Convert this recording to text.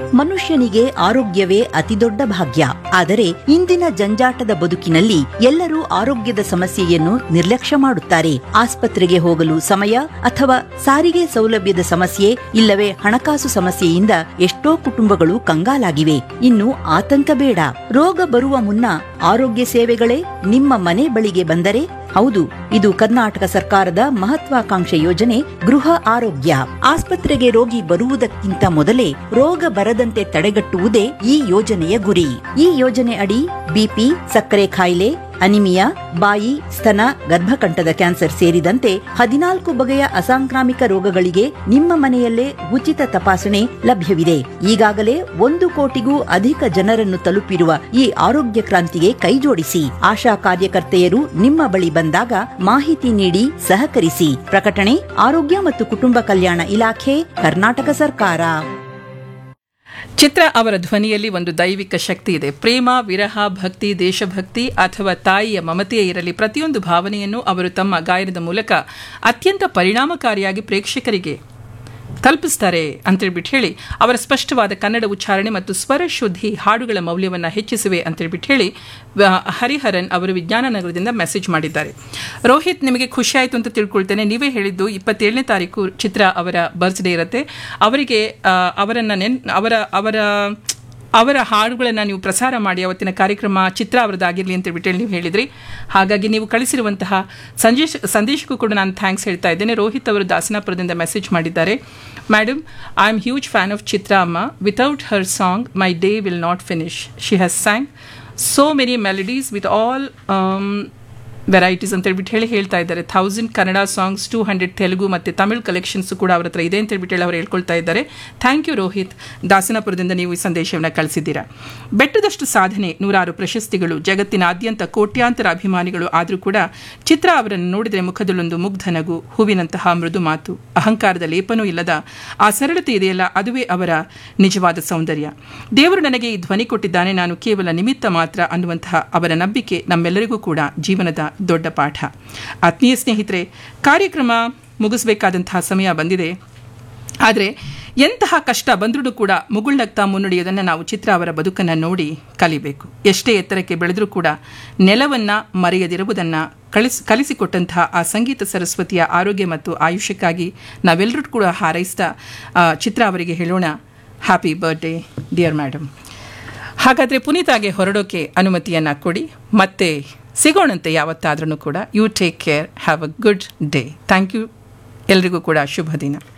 ಮನುಷ್ಯನಿಗೆ ಆರೋಗ್ಯವೇ ಅತಿದೊಡ್ಡ ಭಾಗ್ಯ ಆದರೆ ಇಂದಿನ ಜಂಜಾಟದ ಬದುಕಿನಲ್ಲಿ ಎಲ್ಲರೂ ಆರೋಗ್ಯದ ಸಮಸ್ಯೆಯನ್ನು ನಿರ್ಲಕ್ಷ್ಯ ಮಾಡುತ್ತಾರೆ ಆಸ್ಪತ್ರೆಗೆ ಹೋಗಲು ಸಮಯ ಅಥವಾ ಸಾರಿಗೆ ಸೌಲಭ್ಯದ ಸಮಸ್ಯೆ ಇಲ್ಲವೇ ಹಣಕಾಸು ಸಮಸ್ಯೆಯಿಂದ ಎಷ್ಟೋ ಕುಟುಂಬಗಳು ಕಂಗಾಲಾಗಿವೆ ಇನ್ನು ಆತಂಕ ಬೇಡ ರೋಗ ಬರುವ ಮುನ್ನ ಆರೋಗ್ಯ ಸೇವೆಗಳೇ ನಿಮ್ಮ ಮನೆ ಬಳಿಗೆ ಬಂದರೆ ಹೌದು ಇದು ಕರ್ನಾಟಕ ಸರ್ಕಾರದ ಮಹತ್ವಾಕಾಂಕ್ಷೆ ಯೋಜನೆ ಗೃಹ ಆರೋಗ್ಯ ಆಸ್ಪತ್ರೆಗೆ ರೋಗಿ ಬರುವುದಕ್ಕಿಂತ ಮೊದಲೇ ರೋಗ ಬರದಂತೆ ತಡೆಗಟ್ಟುವುದೇ ಈ ಯೋಜನೆಯ ಗುರಿ ಈ ಯೋಜನೆ ಅಡಿ ಬಿಪಿ ಸಕ್ಕರೆ ಕಾಯಿಲೆ ಅನಿಮಿಯಾ ಬಾಯಿ ಸ್ತನ ಗರ್ಭಕಂಠದ ಕ್ಯಾನ್ಸರ್ ಸೇರಿದಂತೆ ಹದಿನಾಲ್ಕು ಬಗೆಯ ಅಸಾಂಕ್ರಾಮಿಕ ರೋಗಗಳಿಗೆ ನಿಮ್ಮ ಮನೆಯಲ್ಲೇ ಉಚಿತ ತಪಾಸಣೆ ಲಭ್ಯವಿದೆ ಈಗಾಗಲೇ ಒಂದು ಕೋಟಿಗೂ ಅಧಿಕ ಜನರನ್ನು ತಲುಪಿರುವ ಈ ಆರೋಗ್ಯ ಕ್ರಾಂತಿಗೆ ಕೈಜೋಡಿಸಿ ಆಶಾ ಕಾರ್ಯಕರ್ತೆಯರು ನಿಮ್ಮ ಬಳಿ ಬಂದಾಗ ಮಾಹಿತಿ ನೀಡಿ ಸಹಕರಿಸಿ ಪ್ರಕಟಣೆ ಆರೋಗ್ಯ ಮತ್ತು ಕುಟುಂಬ ಕಲ್ಯಾಣ ಇಲಾಖೆ ಕರ್ನಾಟಕ ಸರ್ಕಾರ ಚಿತ್ರ ಅವರ ಧ್ವನಿಯಲ್ಲಿ ಒಂದು ದೈವಿಕ ಶಕ್ತಿ ಇದೆ ಪ್ರೇಮ ವಿರಹ ಭಕ್ತಿ ದೇಶಭಕ್ತಿ ಅಥವಾ ತಾಯಿಯ ಮಮತೆಯೇ ಇರಲಿ ಪ್ರತಿಯೊಂದು ಭಾವನೆಯನ್ನು ಅವರು ತಮ್ಮ ಗಾಯನದ ಮೂಲಕ ಅತ್ಯಂತ ಪರಿಣಾಮಕಾರಿಯಾಗಿ ಪ್ರೇಕ್ಷಕರಿಗೆ ತಲುಪಿಸ್ತಾರೆ ಅಂತೇಳ್ಬಿಟ್ಟು ಹೇಳಿ ಅವರ ಸ್ಪಷ್ಟವಾದ ಕನ್ನಡ ಉಚ್ಚಾರಣೆ ಮತ್ತು ಸ್ವರ ಶುದ್ಧಿ ಹಾಡುಗಳ ಮೌಲ್ಯವನ್ನು ಹೆಚ್ಚಿಸಿವೆ ಅಂತೇಳ್ಬಿಟ್ಟು ಹೇಳಿ ವ- ಹರಿಹರನ್ ಅವರು ವಿಜ್ಞಾನ ನಗರದಿಂದ ಮೆಸೇಜ್ ಮಾಡಿದ್ದಾರೆ ರೋಹಿತ್ ನಿಮಗೆ ಖುಷಿ ಆಯಿತು ಅಂತ ತಿಳ್ಕೊಳ್ತೇನೆ ನೀವೇ ಹೇಳಿದ್ದು ಇಪ್ಪತ್ತೇಳನೇ ತಾರೀಕು ಚಿತ್ರ ಅವರ ಬರ್ತ್ಡೇ ಇರುತ್ತೆ ಅವರಿಗೆ ಆ, ಅವರನ್ನ ನೆನ್ ಅವರ ಅವರ ಅವರ ಹಾಡುಗಳನ್ನು ನೀವು ಪ್ರಸಾರ ಮಾಡಿ ಅವತ್ತಿನ ಕಾರ್ಯಕ್ರಮ ಚಿತ್ರ ಅವರದ್ದಾಗಿರಲಿ ಅಂತ ಹೇಳ್ಬಿಟ್ಟು ನೀವು ಹೇಳಿದ್ರಿ ಹಾಗಾಗಿ ನೀವು ಕಳಿಸಿರುವಂತಹ ಸಂದೇಶ ಸಂದೇಶಕ್ಕೂ ಕೂಡ ನಾನು ಥ್ಯಾಂಕ್ಸ್ ಹೇಳ್ತಾ ಇದ್ದೇನೆ ರೋಹಿತ್ ಅವರು ದಾಸನಾಪುರದಿಂದ ಮೆಸೇಜ್ ಮಾಡಿದ್ದಾರೆ madam I am huge fan of Chitra ಅಮ್ಮ without her song my day will not finish she has sang so many melodies with all varieties ಅಂತ ಹೇಳ್ಬಿಟ್ಟು ಹೇಳಿ ಹೇಳ್ತಾ ಇದ್ದಾರೆ thousand Kannada songs two hundred Telugu ಮತ್ತು ತಮಿಳ್ ಕಲೆಕ್ಷನ್ಸ್ ಕೂಡ ಅವ್ರ ಹತ್ರ ಇದೆ ಅಂತ ಹೇಳ್ಬಿಟ್ಟು ಹೇಳಿ ಅವರು ಹೇಳ್ಕೊಳ್ತಾ ಇದ್ದಾರೆ ಥ್ಯಾಂಕ್ ಯು ರೋಹಿತ್ ದಾಸನಪುರದಿಂದ ನೀವು ಈ ಸಂದೇಶವನ್ನು ಕಳಿಸಿದ್ದೀರಾ ಬೆಟ್ಟದಷ್ಟು ಸಾಧನೆ ನೂರಾರು ಪ್ರಶಸ್ತಿಗಳು ಜಗತ್ತಿನಾದ್ಯಂತ ಕೋಟ್ಯಾಂತರ ಅಭಿಮಾನಿಗಳು ಆದರೂ ಕೂಡ ಚಿತ್ರ ಅವರನ್ನು ನೋಡಿದರೆ ಮುಖದಲ್ಲೊಂದು ಮುಗ್ಧ ನಗು ಹೂವಿನಂತಹ ಮೃದು ಮಾತು ಅಹಂಕಾರದ ಲೇಪನೂ ಇಲ್ಲದ ಆ ಸರಳತೆ ಇದೆಯಲ್ಲ ಅದುವೇ ಅವರ ನಿಜವಾದ ಸೌಂದರ್ಯ ದೇವರು ನನಗೆ ಈ ಧ್ವನಿ ಕೊಟ್ಟಿದ್ದಾನೆ ನಾನು ಕೇವಲ ನಿಮಿತ್ತ ಮಾತ್ರ ಅನ್ನುವಂತಹ ಅವರ ನಂಬಿಕೆ ನಮ್ಮೆಲ್ಲರಿಗೂ ಕೂಡ ಜೀವನದ ದೊಡ್ಡ ಪಾಠ ಆತ್ಮೀಯ ಸ್ನೇಹಿತರೆ ಕಾರ್ಯಕ್ರಮ ಮುಗಿಸಬೇಕಾದಂತಹ ಸಮಯ ಬಂದಿದೆ ಆದರೆ ಎಂತಹ ಕಷ್ಟ ಬಂದರೂ ಕೂಡ ಮುಗುಳ್ನಗ್ತಾ ಮುನ್ನಡೆಯೋದನ್ನು ನಾವು ಚಿತ್ರ ಅವರ ಬದುಕನ್ನು ನೋಡಿ ಕಲಿಬೇಕು ಎಷ್ಟೇ ಎತ್ತರಕ್ಕೆ ಬೆಳೆದರೂ ಕೂಡ ನೆಲವನ್ನು ಮರೆಯದಿರುವುದನ್ನು ಕಳಿಸ್ ಕಲಿಸಿಕೊಟ್ಟಂತಹ ಆ ಸಂಗೀತ ಸರಸ್ವತಿಯ ಆರೋಗ್ಯ ಮತ್ತು ಆಯುಷ್ಯಕ್ಕಾಗಿ ನಾವೆಲ್ಲರೂ ಕೂಡ ಹಾರೈಸ್ತಾ ಆ, ಚಿತ್ರ ಅವರಿಗೆ ಹೇಳೋಣ ಹ್ಯಾಪಿ ಬರ್ಡೇ ಡಿಯರ್ ಮೇಡಮ್ ಹಾಗಾದರೆ ಪುನೀತಾಗೆ ಹೊರಡೋಕೆ ಅನುಮತಿಯನ್ನು ಕೊಡಿ ಮತ್ತೆ ಸಿಗೋಣಂತೆ ಯಾವತ್ತಾದ್ರೂ ಕೂಡ you take care have a good day thank you ಎಲ್ರಿಗೂ ಕೂಡ ಶುಭ ದಿನ